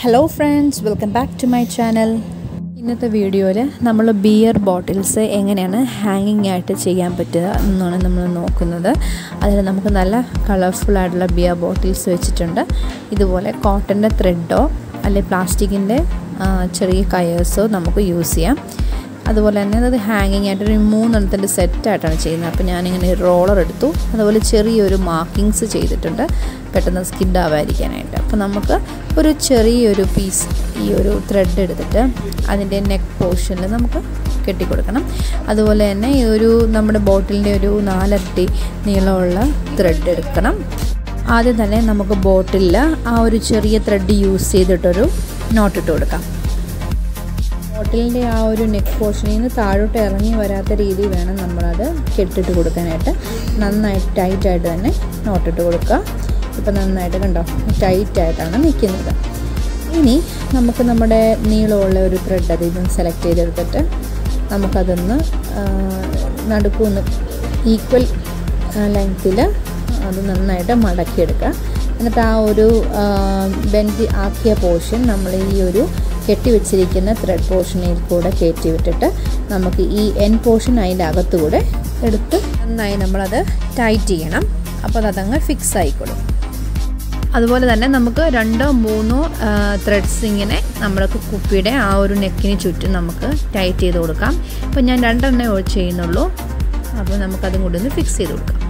hello friends welcome back to my channel ഇന്നത്തെ വീഡിയോയിൽ നമ്മൾ ബിയർ ബോട്ടിൽസ് എങ്ങനെയാണ് ഹാങ്ങിങ് ആയിട്ട് ചെയ്യാൻ പറ്റുക എന്നാണ് നമ്മൾ നോക്കുന്നത് അതിൽ നമുക്ക് നല്ല കളർഫുൾ ആയിട്ടുള്ള ബിയർ ബോട്ടിൽസ് വെച്ചിട്ടുണ്ട് ഇതുപോലെ കോട്ടൻ്റെ ത്രെഡോ അല്ലെങ്കിൽ പ്ലാസ്റ്റിക്കിൻ്റെ ചെറിയ കയേഴ്സോ നമുക്ക് യൂസ് ചെയ്യാം അതുപോലെ തന്നെ അത് ഹാങ്ങിങ് ആയിട്ട് ഒരു മൂന്നെണ്ണത്തിൻ്റെ സെറ്റായിട്ടാണ് ചെയ്യുന്നത് അപ്പോൾ ഞാനിങ്ങനെ റോളർ എടുത്തു അതുപോലെ ചെറിയൊരു മാർക്കിങ്സ് ചെയ്തിട്ടുണ്ട് പെട്ടെന്ന് സ്കിഡ് ആവാതിരിക്കാനായിട്ട് അപ്പോൾ നമുക്ക് ഒരു ചെറിയൊരു പീസ് ഈ ഒരു ത്രെഡ് എടുത്തിട്ട് അതിൻ്റെ നെക്ക് പോർഷനിൽ നമുക്ക് കെട്ടിക്കൊടുക്കണം അതുപോലെ തന്നെ ഈ ഒരു നമ്മുടെ ബോട്ടിലിൻ്റെ ഒരു നാലരട്ടി നീളമുള്ള ത്രെഡ് എടുക്കണം ആദ്യം തന്നെ നമുക്ക് ബോട്ടിലിൽ ആ ഒരു ചെറിയ ത്രെഡ് യൂസ് ചെയ്തിട്ടൊരു നോട്ടിട്ട് കൊടുക്കാം ബോട്ടിലിൻ്റെ ആ ഒരു നെക്ക് പോർഷനിൽ നിന്ന് താഴോട്ട് ഇറങ്ങി വരാത്ത രീതിയിൽ വേണം നമ്മളത് കെട്ടിട്ട് കൊടുക്കാനായിട്ട് നന്നായിട്ട് ടൈറ്റായിട്ട് തന്നെ നോട്ടിട്ട് കൊടുക്കുക ഇപ്പം നന്നായിട്ട് കണ്ടോ ടൈറ്റായിട്ടാണ് നിൽക്കുന്നത് ഇനി നമുക്ക് നമ്മുടെ നീളമുള്ള ഒരു ത്രെഡ് അതിൽ നിന്ന് സെലക്ട് ചെയ്തെടുത്തിട്ട് നമുക്കതൊന്ന് നടുക്കൊന്ന് ഈക്വൽ ലെങ്ത്തിൽ അത് നന്നായിട്ട് മടക്കിയെടുക്കുക എന്നിട്ട് ആ ഒരു ബെൻഡ് ആക്കിയ പോർഷൻ നമ്മൾ ഈ ഒരു കെട്ടി വെച്ചിരിക്കുന്ന ത്രെഡ് പോർഷനിൽ കൂടെ കയറ്റി വിട്ടിട്ട് നമുക്ക് ഈ എൻ പോർഷൻ അതിൻ്റെ അകത്തുകൂടെ എടുത്ത് നന്നായി നമ്മളത് ടൈറ്റ് ചെയ്യണം അപ്പോൾ അതങ്ങ് ഫിക്സ് ആയിക്കോളും അതുപോലെ തന്നെ നമുക്ക് രണ്ടോ മൂന്നോ ത്രെഡ്സ് ഇങ്ങനെ നമ്മൾക്ക് കുപ്പിയുടെ ആ ഒരു നെക്കിന് ചുറ്റും നമുക്ക് ടൈറ്റ് ചെയ്ത് കൊടുക്കാം ഇപ്പോൾ ഞാൻ രണ്ടെണ്ണേ ചെയ്യുന്നുള്ളൂ അപ്പോൾ നമുക്കതും കൂടി ഒന്ന് ഫിക്സ് ചെയ്ത് കൊടുക്കാം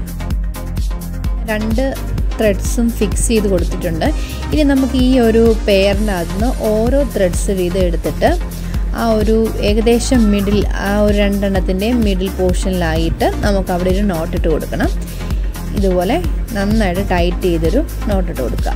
രണ്ട് ത്രെഡ്സും ഫിക്സ് ചെയ്ത് കൊടുത്തിട്ടുണ്ട് ഇനി നമുക്ക് ഈ ഒരു പെയറിൻ്റെ അകത്തുനിന്ന് ഓരോ ത്രെഡ്സ് വീതം എടുത്തിട്ട് ആ ഒരു ഏകദേശം മിഡിൽ ആ ഒരു രണ്ടെണ്ണത്തിൻ്റെ മിഡിൽ പോർഷനിലായിട്ട് നമുക്ക് അവിടെ ഒരു നോട്ടിട്ട് കൊടുക്കണം ഇതുപോലെ നന്നായിട്ട് ടൈറ്റ് ചെയ്തൊരു നോട്ടിട്ട് കൊടുക്കുക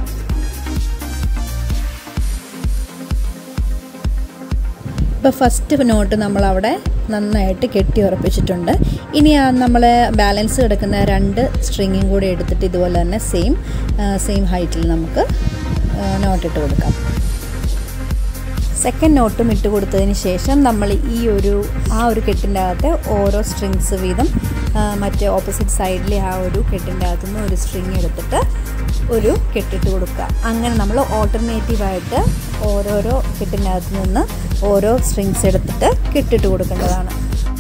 ഇപ്പോൾ ഫസ്റ്റ് നോട്ട് നമ്മളവിടെ നന്നായിട്ട് കെട്ടി ഉറപ്പിച്ചിട്ടുണ്ട് ഇനി നമ്മൾ ബാലൻസ് കിടക്കുന്ന രണ്ട് സ്ട്രിങ്ങും കൂടി എടുത്തിട്ട് ഇതുപോലെ തന്നെ സെയിം സെയിം ഹൈറ്റിൽ നമുക്ക് നോട്ടിട്ട് കൊടുക്കാം സെക്കൻഡ് നോട്ടും ഇട്ട് കൊടുത്തതിന് ശേഷം നമ്മൾ ഈ ഒരു ആ ഒരു കെട്ടിൻ്റെ അകത്ത് ഓരോ സ്ട്രിങ്സ് വീതം മറ്റേ ഓപ്പോസിറ്റ് സൈഡിലെ ആ ഒരു കെട്ടിൻ്റെ അകത്തു നിന്ന് ഒരു സ്ട്രിങ് എടുത്തിട്ട് ഒരു കെട്ടിട്ട് കൊടുക്കുക അങ്ങനെ നമ്മൾ ഓൾട്ടർനേറ്റീവായിട്ട് ഓരോരോ കെട്ടിൻ്റെ അകത്ത് നിന്ന് ഓരോ സ്ട്രിങ്സ് എടുത്തിട്ട് കെട്ടിട്ട് കൊടുക്കേണ്ടതാണ്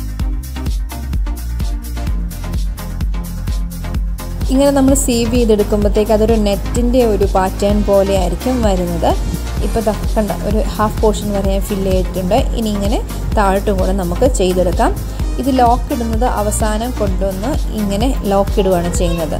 ഇങ്ങനെ നമ്മൾ സീവ് ചെയ്തെടുക്കുമ്പോഴത്തേക്ക് അതൊരു നെറ്റിൻ്റെ ഒരു പാറ്റേൺ പോലെ ആയിരിക്കും വരുന്നത് ഇപ്പോൾ കണ്ട ഒരു ഹാഫ് പോർഷൻ വരെ ഞാൻ ഫില്ല് ചെയ്തിട്ടുണ്ട് ഇനി ഇങ്ങനെ താഴോട്ടും കൂടെ നമുക്ക് ചെയ്തെടുക്കാം ഇത് ലോക്ക് ഇടുന്നത് അവസാനം കൊണ്ടുവന്ന് ഇങ്ങനെ ലോക്ക് ഇടുകയാണ് ചെയ്യുന്നത്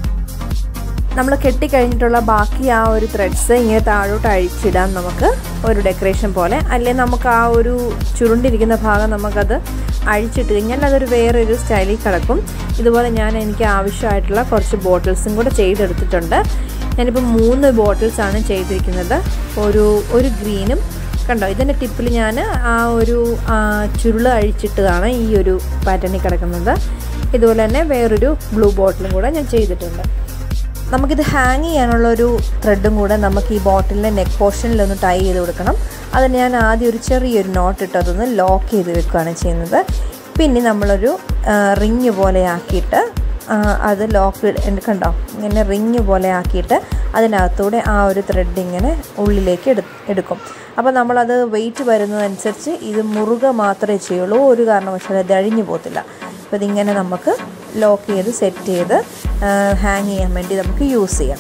നമ്മൾ കെട്ടിക്കഴിഞ്ഞിട്ടുള്ള ബാക്കി ആ ഒരു ത്രെഡ്സ് ഇങ്ങനെ താഴോട്ട് അഴിച്ചിടാം നമുക്ക് ഒരു ഡെക്കറേഷൻ പോലെ അല്ലെങ്കിൽ നമുക്ക് ആ ഒരു ചുരുണ്ടിരിക്കുന്ന ഭാഗം നമുക്കത് അഴിച്ചിട്ട് കഴിഞ്ഞാൽ അതൊരു വേറൊരു സ്റ്റൈലിൽ കിടക്കും ഇതുപോലെ ഞാൻ എനിക്ക് ആവശ്യമായിട്ടുള്ള കുറച്ച് ബോട്ടിൽസും കൂടെ ചെയ്തെടുത്തിട്ടുണ്ട് ഞാനിപ്പോൾ മൂന്ന് ബോട്ടിൽസാണ് ചെയ്തിരിക്കുന്നത് ഒരു ഒരു ഗ്രീനും കണ്ടോ ഇതിൻ്റെ ടിപ്പിൽ ഞാൻ ആ ഒരു ചുരുള് അഴിച്ചിട്ടതാണ് ഈ ഒരു പാറ്റേണിൽ കിടക്കുന്നത് ഇതുപോലെ തന്നെ വേറൊരു ബ്ലൂ ബോട്ടിലും കൂടെ ഞാൻ ചെയ്തിട്ടുണ്ട് നമുക്കിത് ഹാങ് ചെയ്യാനുള്ള ഒരു ത്രെഡും കൂടെ നമുക്ക് ഈ ബോട്ടിലിൻ്റെ നെക്ക് പോർഷനിൽ ഒന്ന് ടൈ ചെയ്ത് കൊടുക്കണം അതിന് ഞാൻ ആദ്യം ഒരു ചെറിയൊരു നോട്ട് ഇട്ട് അതൊന്ന് ലോക്ക് ചെയ്ത് വെക്കുകയാണ് ചെയ്യുന്നത് പിന്നെ നമ്മളൊരു റിങ് പോലെ ആക്കിയിട്ട് അത് ലോക്ക് കണ്ടോ ഇങ്ങനെ റിങ് പോലെ ആക്കിയിട്ട് അതിനകത്തൂടെ ആ ഒരു ത്രെഡ് ഇങ്ങനെ ഉള്ളിലേക്ക് എടു എടുക്കും അപ്പോൾ നമ്മളത് വെയിറ്റ് വരുന്നതനുസരിച്ച് ഇത് മുറുക മാത്രമേ ചെയ്യുള്ളൂ ഒരു കാരണവശാലും അത് അഴിഞ്ഞു പോകത്തില്ല അപ്പോൾ ഇതിങ്ങനെ നമുക്ക് ലോക്ക് ചെയ്ത് സെറ്റ് ചെയ്ത് ഹാങ് ചെയ്യാൻ വേണ്ടി നമുക്ക് യൂസ് ചെയ്യാം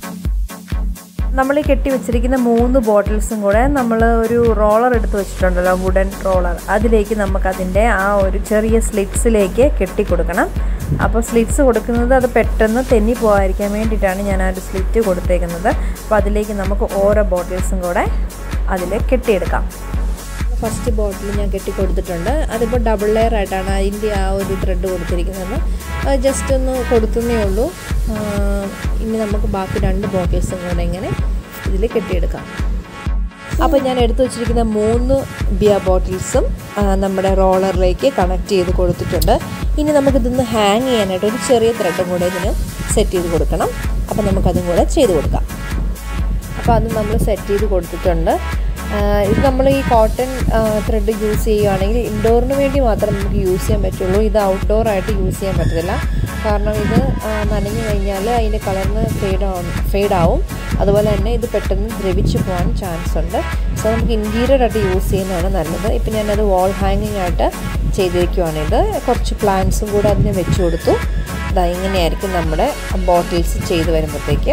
നമ്മൾ ഈ കെട്ടി വെച്ചിരിക്കുന്ന മൂന്ന് ബോട്ടിൽസും കൂടെ നമ്മൾ ഒരു റോളർ എടുത്ത് വെച്ചിട്ടുണ്ടല്ലോ വുഡൻ റോളർ അതിലേക്ക് നമുക്കതിൻ്റെ ആ ഒരു ചെറിയ സ്ലിറ്റ്സിലേക്ക് കെട്ടി കൊടുക്കണം അപ്പോൾ സ്ലിറ്റ്സ് കൊടുക്കുന്നത് അത് പെട്ടെന്ന് തെന്നി പോകാതിരിക്കാൻ വേണ്ടിയിട്ടാണ് ഞാൻ ആ ഒരു സ്ലിറ്റ് കൊടുത്തേക്കുന്നത് അപ്പോൾ അതിലേക്ക് നമുക്ക് ഓരോ ബോട്ടിൽസും കൂടെ അതിൽ കെട്ടിയെടുക്കാം ഫസ്റ്റ് ബോട്ടിൽ ഞാൻ കെട്ടി കൊടുത്തിട്ടുണ്ട് അതിപ്പോൾ ഡബിൾ ലെയർ ആയിട്ടാണ് അതിൻ്റെ ആ ഒരു ത്രെഡ് കൊടുത്തിരിക്കുന്നത് അത് ജസ്റ്റ് ഒന്ന് കൊടുക്കുന്നേ ഉള്ളൂ ഇനി നമുക്ക് ബാക്കി രണ്ട് ബോട്ടിൽസും കൂടെ ഇങ്ങനെ ഇതിൽ കെട്ടിയെടുക്കാം അപ്പോൾ ഞാൻ എടുത്തു വച്ചിരിക്കുന്ന മൂന്ന് ബിയർ ബോട്ടിൽസും നമ്മുടെ റോളറിലേക്ക് കണക്ട് ചെയ്ത് കൊടുത്തിട്ടുണ്ട് ഇനി നമുക്കിതൊന്ന് ഹാങ് ചെയ്യാനായിട്ട് ഒരു ചെറിയ ത്രെഡും കൂടെ ഇതിന് സെറ്റ് ചെയ്ത് കൊടുക്കണം അപ്പോൾ നമുക്കതും കൂടെ ചെയ്ത് കൊടുക്കാം അപ്പോൾ അത് നമ്മൾ സെറ്റ് ചെയ്ത് കൊടുത്തിട്ടുണ്ട് ഇത് നമ്മൾ ഈ കോട്ടൺ ത്രെഡ് യൂസ് ചെയ്യുകയാണെങ്കിൽ ഇൻഡോറിന് വേണ്ടി മാത്രം നമുക്ക് യൂസ് ചെയ്യാൻ പറ്റുള്ളൂ ഇത് ഔട്ട്ഡോർ ആയിട്ട് യൂസ് ചെയ്യാൻ പറ്റത്തില്ല കാരണം ഇത് ആ, നനഞ്ഞു കഴിഞ്ഞാൽ അതിൻ്റെ കളറിന് ഫെയ്ഡ് ആവും ഫെയ്ഡാവും അതുപോലെ തന്നെ ഇത് പെട്ടെന്ന് ദ്രവിച്ചു പോകാൻ ചാൻസ് ഉണ്ട് സോ നമുക്ക് ഇൻറ്റീരിയർ ആയിട്ട് യൂസ് ചെയ്യുന്നതാണ് നല്ലത് ഇപ്പം ഞാനത് വാൾ ഹാങ്ങിങ് ആയിട്ട് ചെയ്തിരിക്കുവാണിത് കുറച്ച് പ്ലാന്റ്സും കൂടെ അതിന് വെച്ച് കൊടുത്തു ഇതാ ഇങ്ങനെയായിരിക്കും നമ്മുടെ ബോട്ടിൽസ് ചെയ്ത് വരുമ്പോഴത്തേക്ക്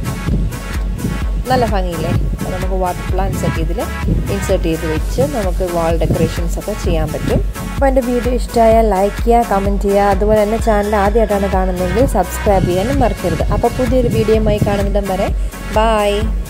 നല്ല ഭംഗിയില്ലേ അപ്പോൾ നമുക്ക് വാട്ടർ പ്ലാന്റ്സ് ഒക്കെ ഇതിൽ ഇൻസേർട്ട് ചെയ്ത് വെച്ച് നമുക്ക് വാൾ ഡെക്കറേഷൻസ് ഒക്കെ ചെയ്യാൻ പറ്റും അപ്പോൾ എൻ്റെ വീഡിയോ ഇഷ്ടമായാൽ ലൈക്ക് ചെയ്യുക കമൻറ്റ് ചെയ്യുക അതുപോലെ തന്നെ ചാനൽ ആദ്യമായിട്ടാണ് കാണുന്നതെങ്കിൽ സബ്സ്ക്രൈബ് ചെയ്യാനും മറക്കരുത് അപ്പോൾ പുതിയൊരു വീഡിയോയുമായി കാണുന്നിടം വരെ ബായ്